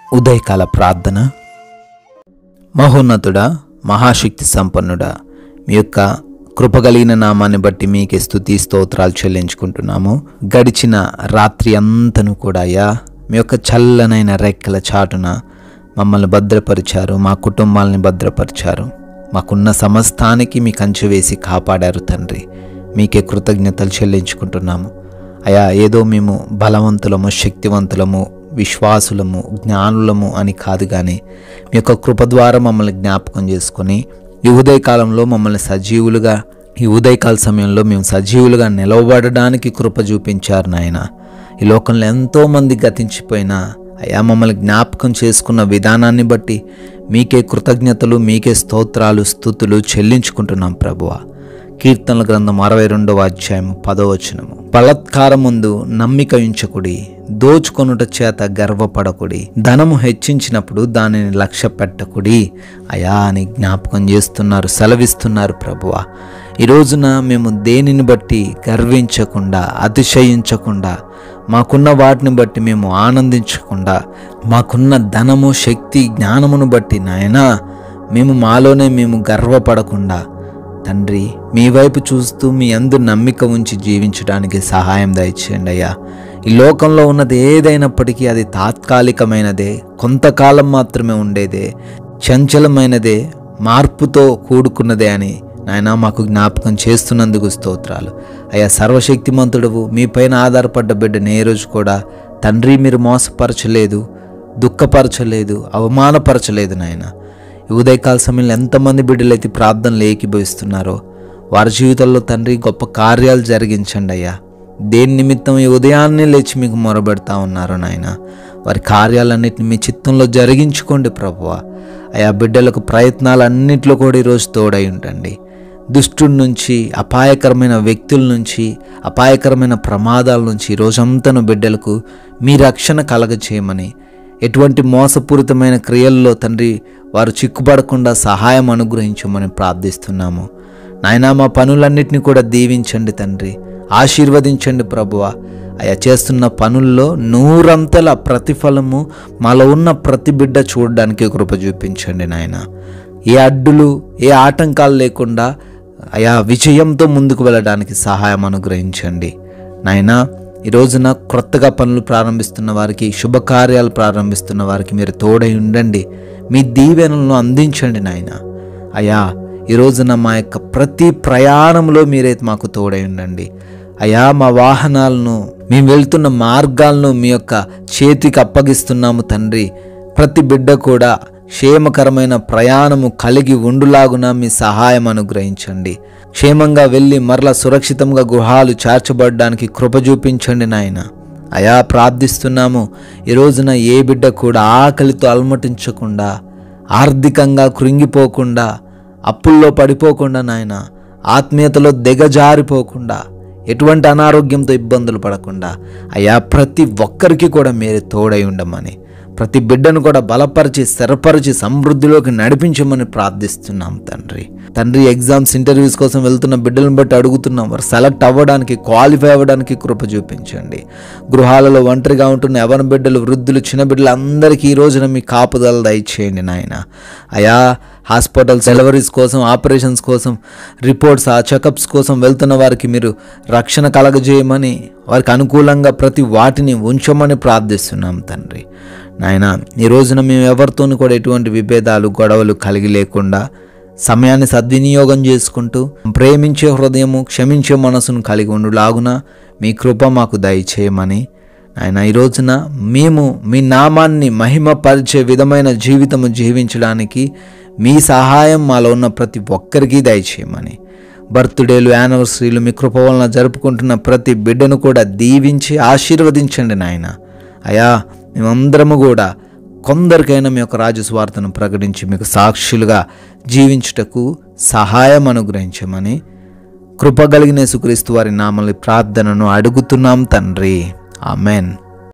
ఉదయకాల ప్రార్థన మహోన్నతుడా మహాశక్తి సంపన్నుడా మీ యొక్క కృపగలిగిన నామాన్ని బట్టి మీకే స్తుతి స్తోత్రాలు చెల్లించుకుంటున్నాము గడిచిన రాత్రి అంతను కూడా అయ్యా మీ యొక్క చల్లనైన రెక్కల చాటున మమ్మల్ని భద్రపరిచారు మా కుటుంబాలని భద్రపరిచారు మాకున్న సమస్తానికి మీ కంచె వేసి కాపాడారు తండ్రి మీకే కృతజ్ఞతలు చెల్లించుకుంటున్నాము అయా ఏదో మేము బలవంతులము శక్తివంతులము విశ్వాసులము జ్ఞానులము అని కాదు కానీ మీ యొక్క కృప ద్వారా మమ్మల్ని జ్ఞాపకం చేసుకొని ఈ ఉదయకాలంలో మమ్మల్ని సజీవులుగా ఈ ఉదయకాల సమయంలో మేము సజీవులుగా నిలవబడడానికి కృప చూపించారు నాయన ఈ లోకంలో ఎంతోమంది గతించిపోయినా అయా మమ్మల్ని జ్ఞాపకం చేసుకున్న విధానాన్ని బట్టి మీకే కృతజ్ఞతలు మీకే స్తోత్రాలు స్థుతులు చెల్లించుకుంటున్నాం ప్రభువా కీర్తనల గ్రంథం అరవై రెండవ అధ్యాయం పదవచనము బలత్కారం ముందు నమ్మిక ఉంచకుడి దోచుకొనుట చేత గర్వపడకుడి ధనము హెచ్చించినప్పుడు దానిని లక్ష్య పెట్టకుడి అయా అని జ్ఞాపకం చేస్తున్నారు సెలవిస్తున్నారు ప్రభువా ఈ రోజున మేము దేనిని బట్టి గర్వించకుండా అతిశయించకుండా మాకున్న వాటిని బట్టి మేము ఆనందించకుండా మాకున్న ధనము శక్తి జ్ఞానమును బట్టి నాయనా మేము మాలోనే మేము గర్వపడకుండా తండ్రి మీ వైపు చూస్తూ మీ అందు నమ్మిక ఉంచి జీవించడానికి సహాయం దయచేయండి అయ్యా ఈ లోకంలో ఉన్నది ఏదైనప్పటికీ అది తాత్కాలికమైనదే కొంతకాలం మాత్రమే ఉండేదే చంచలమైనదే మార్పుతో కూడుకున్నదే అని నాయన మాకు జ్ఞాపకం చేస్తున్నందుకు స్తోత్రాలు అయ్యా సర్వశక్తిమంతుడవు మీపైన ఆధారపడ్డ బిడ్డని ఏ రోజు కూడా తండ్రి మీరు మోసపరచలేదు దుఃఖపరచలేదు అవమానపరచలేదు నాయన ఈ ఉదయకాల సమయంలో ఎంతమంది బిడ్డలైతే ప్రార్థనలు ఏకీభవిస్తున్నారో వారి జీవితంలో తండ్రి గొప్ప కార్యాలు జరిగించండి అయ్యా దేని నిమిత్తం ఈ ఉదయాన్నే లేచి మీకు మొరబెడతా ఉన్నారు నాయన వారి కార్యాలన్నిటిని మీ చిత్తంలో జరిగించుకోండి ప్రభువ అయా బిడ్డలకు ప్రయత్నాలన్నింటిలో కూడా ఈరోజు తోడై ఉండండి దుష్టుడి నుంచి అపాయకరమైన వ్యక్తుల నుంచి అపాయకరమైన ప్రమాదాల నుంచి ఈ రోజంతను బిడ్డలకు మీ రక్షణ కలగచేయమని ఎటువంటి మోసపూరితమైన క్రియల్లో తండ్రి వారు చిక్కుపడకుండా సహాయం అనుగ్రహించమని ప్రార్థిస్తున్నాము నాయనా మా పనులన్నిటిని కూడా దీవించండి తండ్రి ఆశీర్వదించండి ప్రభువ అయా చేస్తున్న పనుల్లో నూరంతల ప్రతిఫలము మాలో ఉన్న ప్రతి బిడ్డ చూడడానికి కృప చూపించండి నాయన ఏ అడ్డులు ఏ ఆటంకాలు లేకుండా అయా విజయంతో ముందుకు వెళ్ళడానికి సహాయం అనుగ్రహించండి నాయనా ఈ రోజున క్రొత్తగా పనులు ప్రారంభిస్తున్న వారికి శుభకార్యాలు ప్రారంభిస్తున్న వారికి మీరు తోడై ఉండండి మీ దీవెనలను అందించండి నాయన అయా ఈ రోజున మా యొక్క ప్రతి ప్రయాణంలో మీరే మాకు తోడై ఉండండి అయా మా వాహనాలను మేము వెళ్తున్న మార్గాలను మీ యొక్క చేతికి అప్పగిస్తున్నాము తండ్రి ప్రతి బిడ్డ కూడా క్షేమకరమైన ప్రయాణము కలిగి ఉండులాగున మీ సహాయం అనుగ్రహించండి క్షేమంగా వెళ్ళి మరలా సురక్షితంగా గృహాలు చేర్చబడడానికి కృప చూపించండి నాయన అయా ప్రార్థిస్తున్నాము ఈ రోజున ఏ బిడ్డ కూడా ఆకలితో అలమటించకుండా ఆర్థికంగా కృంగిపోకుండా అప్పుల్లో పడిపోకుండా నాయన ఆత్మీయతలో దిగజారిపోకుండా ఎటువంటి అనారోగ్యంతో ఇబ్బందులు పడకుండా అయా ప్రతి ఒక్కరికి కూడా మీరు తోడై ఉండమని ప్రతి బిడ్డను కూడా బలపరిచి స్థిరపరిచి సమృద్ధిలోకి నడిపించమని ప్రార్థిస్తున్నాం తండ్రి తండ్రి ఎగ్జామ్స్ ఇంటర్వ్యూస్ కోసం వెళ్తున్న బిడ్డలను బట్టి అడుగుతున్నాం వారు సెలెక్ట్ అవ్వడానికి క్వాలిఫై అవ్వడానికి కృప చూపించండి గృహాలలో ఒంటరిగా ఉంటున్న ఎవరి బిడ్డలు వృద్ధులు చిన్న బిడ్డలు అందరికీ ఈ రోజున మీ కాపుదల దయచేయండి నాయన అయా హాస్పిటల్స్ డెలివరీస్ కోసం ఆపరేషన్స్ కోసం రిపోర్ట్స్ ఆ చెకప్స్ కోసం వెళ్తున్న వారికి మీరు రక్షణ కలగజేయమని వారికి అనుకూలంగా ప్రతి వాటిని ఉంచమని ప్రార్థిస్తున్నాం తండ్రి నాయన ఈ రోజున మేము ఎవరితోనూ కూడా ఎటువంటి విభేదాలు గొడవలు కలిగి లేకుండా సమయాన్ని సద్వినియోగం చేసుకుంటూ ప్రేమించే హృదయము క్షమించే మనసును కలిగి ఉండులాగున మీ కృప మాకు దయచేయమని ఆయన ఈ రోజున మేము మీ నామాన్ని మహిమపరిచే విధమైన జీవితము జీవించడానికి మీ సహాయం మాలో ఉన్న ప్రతి ఒక్కరికి దయచేయమని బర్త్డేలు యానివర్సరీలు మీ కృప వలన జరుపుకుంటున్న ప్రతి బిడ్డను కూడా దీవించి ఆశీర్వదించండి నాయన అయా మేమందరము కూడా కొందరికైనా మీ యొక్క రాజస్వార్తను ప్రకటించి మీకు సాక్షులుగా జీవించుటకు సహాయం అనుగ్రహించమని కృపగలిగిన యేసుక్రీస్తు వారి నామల్ని ప్రార్థనను అడుగుతున్నాం తండ్రి ఆమెన్